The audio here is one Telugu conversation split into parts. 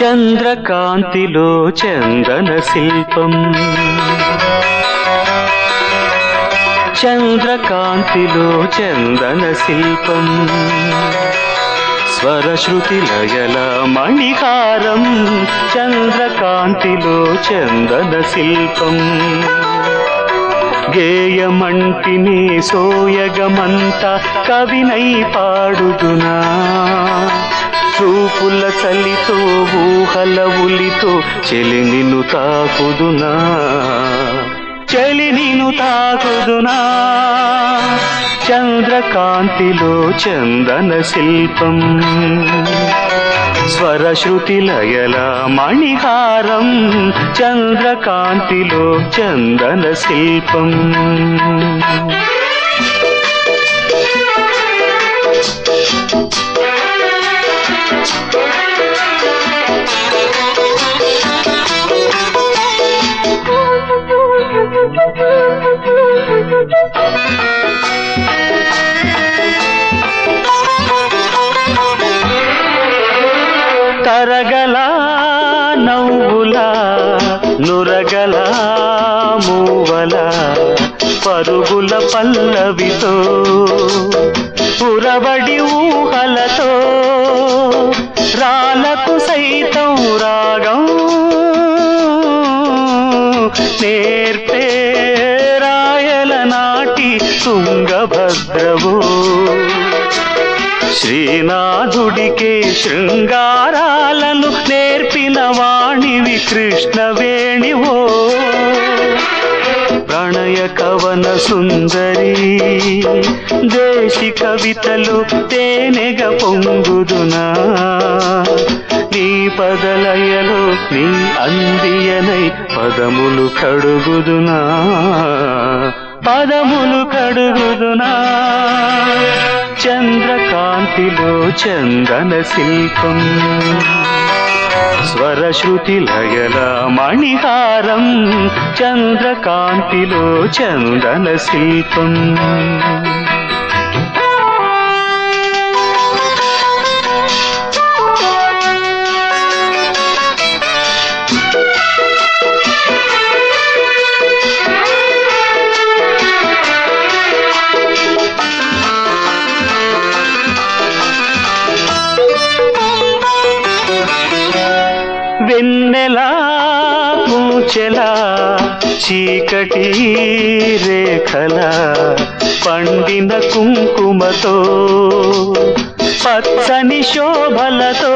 చంద్రకాంతిలో చందన శిల్పం చంద్రకాంతిలో చందన శిల్పం స్వరశ్రుతి లయల మణిహారం చంద్రకాంతిలో చందన శిల్పం గేయమంటిని సోయగమంత కవినై పాడుదునా చూపుల చలితో ఊహల ఉలితో చెలి నిన్ను తాకుదునా చెలి నిన్ను తాకుదునా చంద్రకాంతిలో చందన శిల్పం స్వరశ్రుతి లయల మణిహారం చంద్రకాంతిలో చందన శిల్పం తరగల నవ్వుల నురగల మూవల పరుగుల పల్లవితో ఉరబడి ఊహలతో రాలకు సైతం రాగం నేర్పే రాయల నాటి తుంగభద్రవు శ్రీనాథుడికే శృంగారాలను నేర్పిన వాణివి కృష్ణవేణివో ప్రణయ కవన సుందరి దేశి కవితలు తేనెగ పొంగుదునా నీ పదలయలో నీ అందియనై పదములు కడుగుదునా పదములు కడుగుదునా చంద్రకాంతిలో చందన శిల్పం స్వరశ్రుతి లయల మణిహారం చంద్రకాంతిలో చందన శిల్పం వెన్నెలా పూచెలా చీకటి రేఖల పండిన కుంకుమతో పచ్చని శోభలతో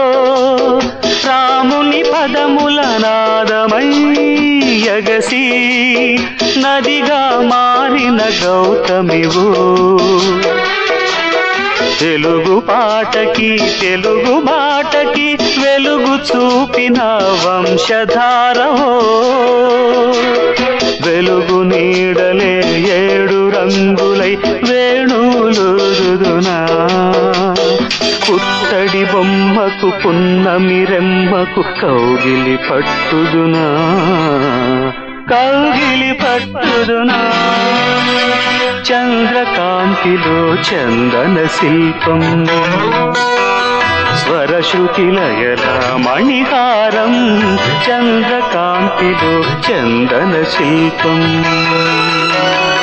రాముని పదముల నాదమై యగసి నదిగా మారిన గౌతమివు తెలుగు పాటకి తెలుగు మాటకి వెలుగు చూపిన వంశధారవో వెలుగు నీడలే ఏడు రంగులై వేణులుదునా పుత్తడి బొమ్మకు పున్నమి రెమ్మకు కౌగిలి పట్టుదునా కౌగిలి పట్టుదునా చంద్రకాంతిలో చందన శిల్పం స్వరశ్రుతి లయల మణిహారం చంద్రకాంతిలో చందన శిల్పం